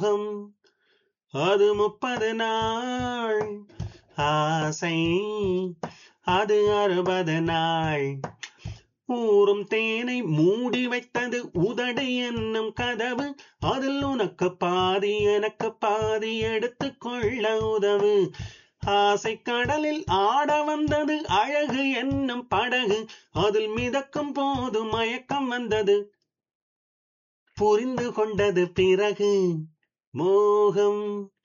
மோகம் அது முப்பது நாள் ஆசை அது அறுபது நாள் ஊறும் தேனை மூடி வைத்தது உதடு என்னும் கதவு அதில் உனக்கு பாதி எனக்கு பாதி எடுத்துக் கொள்ள உதவு ஆசை கடலில் ஆட வந்தது அழகு என்னும் படகு அதில் மிதக்கும் போது மயக்கம் வந்தது புரிந்து கொண்டது பிறகு மோகம்